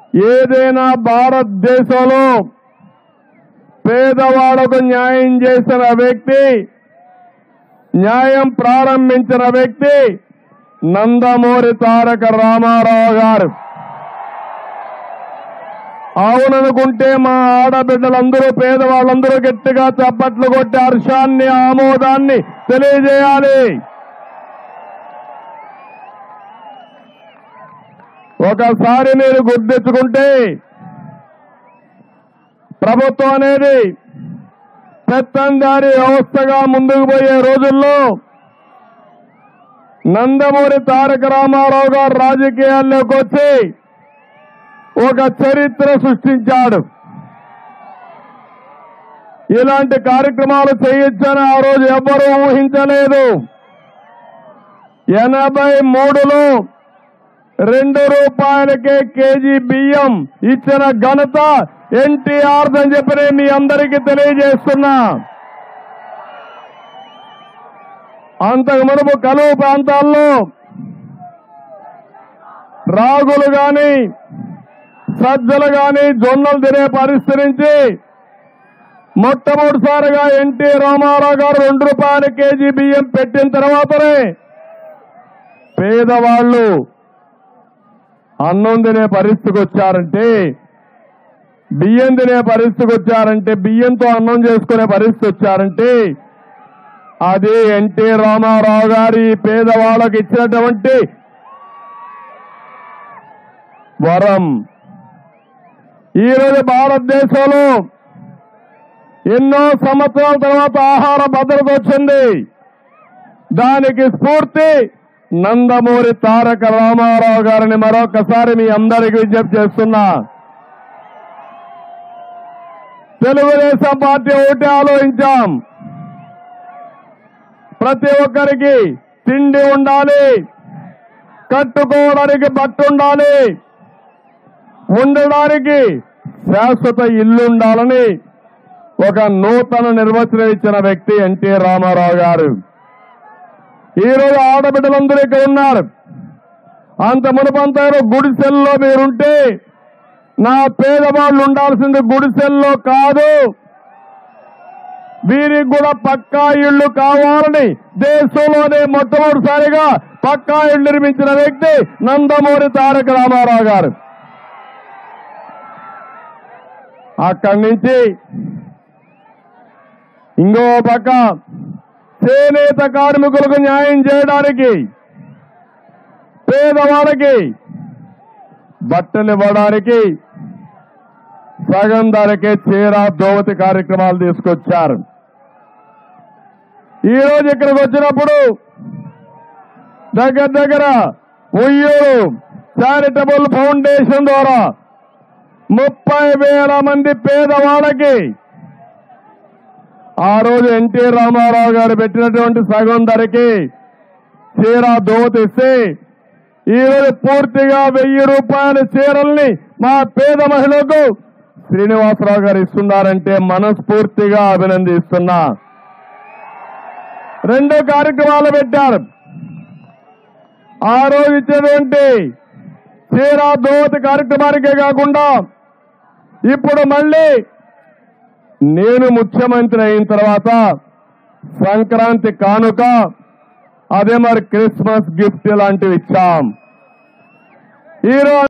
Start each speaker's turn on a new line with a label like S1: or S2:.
S1: ఏదైనా భారతదేశంలో పేదవాళ్లకు న్యాయం చేసిన వ్యక్తి న్యాయం ప్రారంభించిన వ్యక్తి నందమూరి తారక రామారావు గారు అవుననుకుంటే మా ఆడబిడ్డలందరూ పేదవాళ్ళందరూ గట్టిగా చప్పట్లు కొట్టి హర్షాన్ని ఆమోదాన్ని తెలియజేయాలి ఒకసారి మీరు గుర్తించుకుంటే ప్రభుత్వం అనేది పెత్తందారి వ్యవస్థగా ముందుకు పోయే రోజుల్లో నందమూరి తారక రామారావు గారు రాజకీయాల్లోకి వచ్చి ఒక చరిత్ర సృష్టించాడు ఇలాంటి కార్యక్రమాలు చేయొచ్చని ఆ రోజు ఎవ్వరూ ఊహించలేదు ఎనభై మూడులో రెండు రూపాయలకే కేజీ బియ్యం ఇచ్చిన ఘనత ఎన్టీఆర్ అని చెప్పి నేను మీ అందరికీ తెలియజేస్తున్నా అంతకు మునుపు కలువు ప్రాంతాల్లో రాగులు గాని సజ్జలు గాని జొన్నలు తినే పరిస్థితి నుంచి మొట్టమొదటిసారిగా ఎన్టీ రామారావు గారు రెండు రూపాయల కేజీ బియ్యం పెట్టిన తర్వాతనే పేదవాళ్ళు అన్నం తినే పరిస్థితికి వచ్చారంటే బియ్యం తినే పరిస్థితికి వచ్చారంటే బియ్యంతో అన్నం చేసుకునే పరిస్థితి వచ్చారంటే అది ఎన్టీ రామారావు గారి పేదవాళ్ళకి ఇచ్చినటువంటి వరం ఈరోజు భారతదేశంలో ఎన్నో సంవత్సరాల తర్వాత ఆహార భద్రత వచ్చింది దానికి స్ఫూర్తి నందమూరి తారక రామారావు గారిని మరొకసారి మీ అందరికీ విజ్ఞప్తి చేస్తున్నా తెలుగుదేశం పార్టీ ఒకటి ఆలోచించాం ప్రతి ఒక్కరికి తిండి ఉండాలి కట్టుకోవడానికి బట్ట ఉండాలి ఉండడానికి శాశ్వత ఇల్లు ఉండాలని ఒక నూతన నిర్వచనం ఇచ్చిన వ్యక్తి ఎన్టీ రామారావు గారు ఈరోజు ఆడబిడ్డలందరూ ఇక్కడ ఉన్నారు అంత మునుపంతారు గుడిసెల్లో మీరుంటే నా పేదవాళ్ళు ఉండాల్సింది గుడిసెల్లో కాదు వీరికి కూడా పక్కా ఇళ్లు కావాలని దేశంలోనే మొట్టమొదటిసారిగా పక్కా ఇళ్లు నిర్మించిన వ్యక్తి నందమూరి తారక రామారావు గారు అక్కడి నుంచి ఇంకో పక్క చేనేత కార్మికులకు న్యాయం చేయడానికి పేదవాళ్ళకి బట్టలు ఇవ్వడానికి సగం ధరకే చీర దోవతి కార్యక్రమాలు తీసుకొచ్చారు ఈ రోజు ఇక్కడికి వచ్చినప్పుడు దగ్గర దగ్గర ఉయ్యూరు చారిటబుల్ ఫౌండేషన్ ద్వారా ముప్పై వేల మంది పేదవాళ్ళకి ఆ రోజు ఎన్టీ రామారావు గారు పెట్టినటువంటి సగం ధరకి చీర దోతిస్తే ఈ రోజు పూర్తిగా వెయ్యి రూపాయల చీరల్ని మా పేద మహిళకు శ్రీనివాసరావు గారు ఇస్తున్నారంటే మనస్ఫూర్తిగా అభినందిస్తున్నా రెండు కార్యక్రమాలు పెట్టారు ఆ రోజు ఇచ్చేటువంటి చీర దోతి కార్యక్రమానికే కాకుండా ఇప్పుడు మళ్ళీ నేను ముఖ్యమంత్రి అయిన తర్వాత సంక్రాంతి కానుక అదే మరి క్రిస్మస్ గిఫ్ట్ లాంటివి ఇచ్చాం ఈరోజు